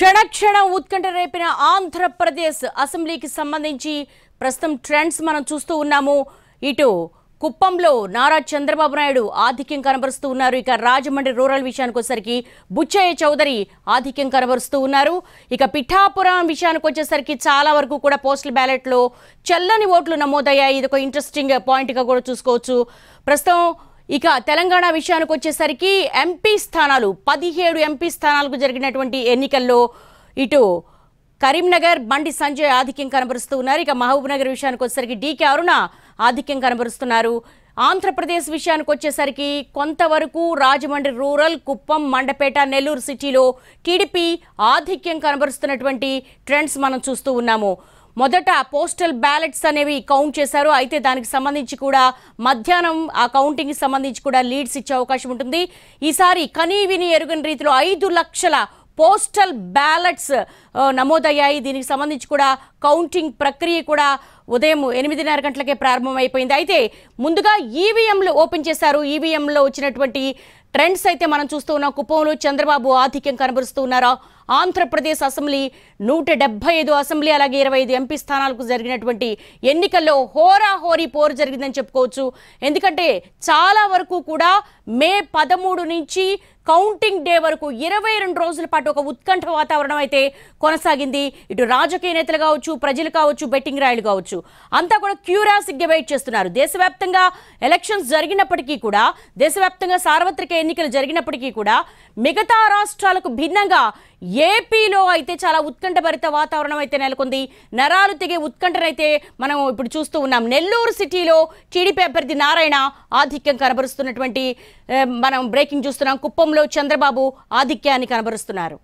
క్షణ ఉత్కంఠ రేపిన ఆంధ్రప్రదేశ్ అసెంబ్లీకి సంబంధించి ప్రస్తుతం ట్రెండ్స్ మనం చూస్తూ ఉన్నాము ఇటు కుప్పంలో నారా చంద్రబాబు నాయుడు ఆధిక్యం కనబరుస్తూ ఉన్నారు ఇక రాజమండ్రి రూరల్ విషయానికి వచ్చేసరికి బుచ్చయ్య చౌదరి ఆధిక్యం కనబరుస్తూ ఉన్నారు ఇక పిఠాపురం విషయానికి వచ్చేసరికి చాలా వరకు కూడా పోస్టల్ బ్యాలెట్లో చెల్లని ఓట్లు నమోదయ్యాయి ఇది ఒక ఇంట్రెస్టింగ్ పాయింట్గా కూడా చూసుకోవచ్చు ప్రస్తుతం ఇక తెలంగాణ విషయానికి వచ్చేసరికి ఎంపీ స్థానాలు పదిహేడు ఎంపీ స్థానాలకు జరిగినటువంటి ఎన్నికల్లో ఇటు కరీంనగర్ బండి సంజయ్ ఆధిక్యం కనబరుస్తూ ఉన్నారు ఇక మహబూబ్ నగర్ విషయానికి వచ్చేసరికి డీకే అరుణ ఆధిక్యం కనబరుస్తున్నారు ఆంధ్రప్రదేశ్ విషయానికి వచ్చేసరికి కొంతవరకు రాజమండ్రి రూరల్ కుప్పం మండపేట నెల్లూరు సిటీలో టీడీపీ ఆధిక్యం కనబరుస్తున్నటువంటి ట్రెండ్స్ మనం చూస్తూ ఉన్నాము మొదట పోస్టల్ బ్యాలెట్స్ అనేవి కౌంట్ చేశారు అయితే దానికి సంబంధించి కూడా మధ్యాహ్నం ఆ కౌంటింగ్కి సంబంధించి కూడా లీడ్స్ ఇచ్చే అవకాశం ఉంటుంది ఈసారి కనీ విని ఎరుగని రీతిలో ఐదు లక్షల పోస్టల్ బ్యాలెట్స్ ఆ, నమోదయ్యాయి దీనికి సంబంధించి కూడా కౌంటింగ్ ప్రక్రియ కూడా ఉదయం ఎనిమిదిన్నర గంటలకే ప్రారంభమైపోయింది అయితే ముందుగా ఈవీఎంలు ఓపెన్ చేశారు ఈవీఎంలో వచ్చినటువంటి ట్రెండ్స్ అయితే మనం చూస్తూ ఉన్నాం కుప్పంలో చంద్రబాబు ఆధిక్యం కనబరుస్తూ ఉన్నారు ఆంధ్రప్రదేశ్ అసెంబ్లీ నూట డెబ్బై ఐదు అసెంబ్లీ అలాగే ఇరవై ఐదు ఎంపీ స్థానాలకు జరిగినటువంటి ఎన్నికల్లో హోరాహోరీ పోరు జరిగిందని చెప్పుకోవచ్చు ఎందుకంటే చాలా వరకు కూడా మే పదమూడు నుంచి కౌంటింగ్ డే వరకు ఇరవై రెండు రోజుల పాటు ఒక ఉత్కంఠ వాతావరణం అయితే కొనసాగింది ఇటు రాజకీయ నేతలు కావచ్చు ప్రజలు కావచ్చు బెట్టింగ్ రాయలు కావచ్చు అంతా కూడా క్యూరాసిక్గా వెయిట్ చేస్తున్నారు దేశవ్యాప్తంగా ఎలక్షన్స్ జరిగినప్పటికీ కూడా దేశవ్యాప్తంగా సార్వత్రిక ఎన్నికలు జరిగినప్పటికీ కూడా మిగతా రాష్ట్రాలకు భిన్నంగా ఏపీలో అయితే చాలా ఉత్కంఠభరిత వాతావరణం అయితే నెలకొంది నరాలు తెగే ఉత్కంఠనైతే మనం ఇప్పుడు చూస్తూ ఉన్నాం నెల్లూరు సిటీలో టీడీపీ అభ్యర్థి నారాయణ ఆధిక్యం కనబరుస్తున్నటువంటి ఏ, మనం బ్రేకింగ్ చూస్తున్నాం కుప్పంలో చంద్రబాబు ఆధిక్యాన్ని కనబరుస్తున్నారు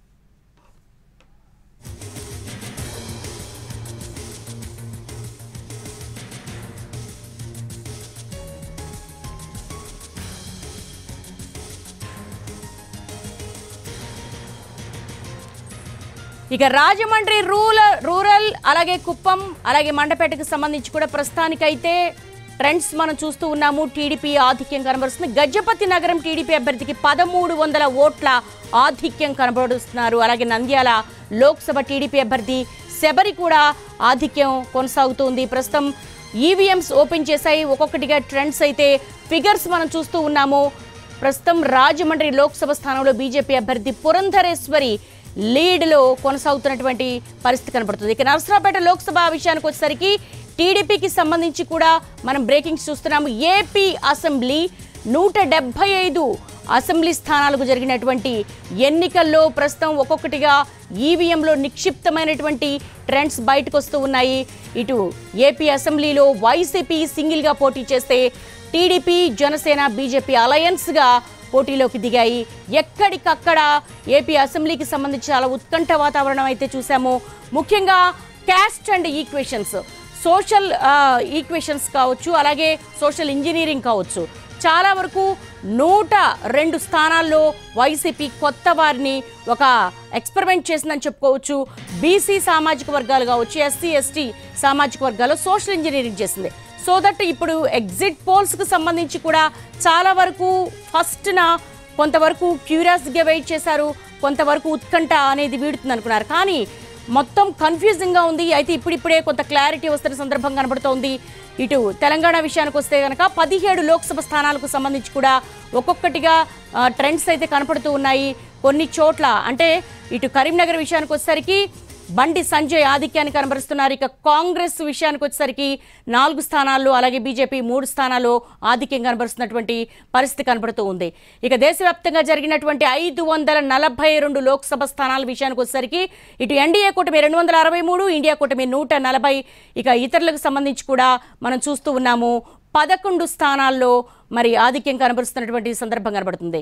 ఇక రాజమండ్రి రూరల్ రూరల్ అలాగే కుప్పం అలాగే మండపేటకు సంబంధించి కూడా ప్రస్తుతానికైతే ట్రెండ్స్ మనం చూస్తూ ఉన్నాము టీడీపీ ఆధిక్యం కనబరుస్తుంది గజపతి నగరం టీడీపీ అభ్యర్థికి పదమూడు వందల ఓట్ల ఆధిక్యం కనబరుస్తున్నారు అలాగే నంద్యాల లోక్సభ టీడీపీ అభ్యర్థి శబరి కూడా ఆధిక్యం కొనసాగుతుంది ప్రస్తుతం ఈవీఎంస్ ఓపెన్ చేశాయి ఒక్కొక్కటిగా ట్రెండ్స్ అయితే ఫిగర్స్ మనం చూస్తూ ఉన్నాము ప్రస్తుతం రాజమండ్రి లోక్సభ స్థానంలో బీజేపీ అభ్యర్థి పురంధరేశ్వరి లీడ్లో కొనసాగుతున్నటువంటి పరిస్థితి కనబడుతుంది ఇక నరసరావుపేట లోక్సభ విషయానికి వచ్చేసరికి టీడీపీకి సంబంధించి కూడా మనం బ్రేకింగ్స్ చూస్తున్నాము ఏపీ అసెంబ్లీ నూట డెబ్బై ఐదు అసెంబ్లీ స్థానాలకు జరిగినటువంటి ఎన్నికల్లో ప్రస్తుతం ఒక్కొక్కటిగా ఈవీఎంలో నిక్షిప్తమైనటువంటి ట్రెండ్స్ బయటకు వస్తూ ఉన్నాయి ఇటు ఏపీ అసెంబ్లీలో వైసీపీ సింగిల్గా పోటీ చేస్తే టీడీపీ జనసేన బీజేపీ అలయన్స్గా పోటీలోకి దిగాయి ఎక్కడికక్కడ ఏపీ అసెంబ్లీకి సంబంధించి చాలా ఉత్కంఠ వాతావరణం అయితే చూసాము ముఖ్యంగా caste and equations social equations కావచ్చు అలాగే సోషల్ ఇంజనీరింగ్ కావచ్చు చాలా వరకు నూట రెండు స్థానాల్లో వైసీపీ కొత్త వారిని ఒక ఎక్స్పెరిమెంట్ చేసిందని చెప్పుకోవచ్చు బీసీ సామాజిక వర్గాలు కావచ్చు ఎస్సీ ఎస్టీ సామాజిక వర్గాలు సోషల్ ఇంజనీరింగ్ చేసింది సో దట్ ఇప్పుడు ఎగ్జిట్ పోల్స్కి సంబంధించి కూడా చాలా వరకు ఫస్ట్న కొంతవరకు క్యూరియాస్గా వెయిట్ చేశారు కొంతవరకు ఉత్కంఠ అనేది వీడుతుంది అనుకున్నారు కానీ మొత్తం కన్ఫ్యూజింగ్గా ఉంది అయితే ఇప్పుడిప్పుడే కొంత క్లారిటీ వస్తున్న సందర్భం కనబడుతోంది ఇటు తెలంగాణ విషయానికి వస్తే కనుక పదిహేడు లోక్సభ స్థానాలకు సంబంధించి కూడా ఒక్కొక్కటిగా ఆ, ట్రెండ్స్ అయితే కనపడుతూ ఉన్నాయి కొన్ని చోట్ల అంటే ఇటు కరీంనగర్ విషయానికి వచ్చేసరికి బండి సంజయ్ ఆధిక్యాన్ని కనబరుస్తున్నారు ఇక కాంగ్రెస్ విషయానికి వచ్చేసరికి నాలుగు స్థానాల్లో అలాగే బీజేపీ మూడు స్థానాల్లో ఆధిక్యం కనబరుస్తున్నటువంటి పరిస్థితి కనబడుతూ ఉంది ఇక దేశవ్యాప్తంగా జరిగినటువంటి ఐదు వందల నలభై రెండు లోక్సభ స్థానాల విషయానికి వచ్చేసరికి ఇటు ఎన్డీఏ కూటమి రెండు వందల అరవై మూడు ఇండియా కూటమి నూట నలభై ఇక ఇతరులకు సంబంధించి కూడా మనం చూస్తూ ఉన్నాము పదకొండు స్థానాల్లో మరి ఆధిక్యం కనబరుస్తున్నటువంటి సందర్భం కనబడుతుంది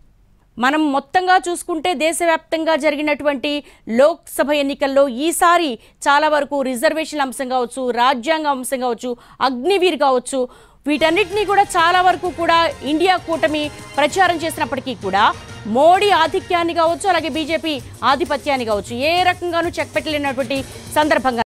మనం మొత్తంగా చూసుకుంటే దేశవ్యాప్తంగా జరిగినటువంటి లోక్సభ ఎన్నికల్లో ఈసారి చాలా వరకు రిజర్వేషన్ అంశం కావచ్చు రాజ్యాంగ అంశం కావచ్చు అగ్నివీర్ కావచ్చు వీటన్నిటినీ కూడా చాలా వరకు కూడా ఇండియా కూటమి ప్రచారం చేసినప్పటికీ కూడా మోడీ ఆధిక్యాన్ని కావచ్చు అలాగే బీజేపీ ఆధిపత్యాన్ని కావచ్చు ఏ రకంగానూ చెక్ పెట్టలేనటువంటి సందర్భంగా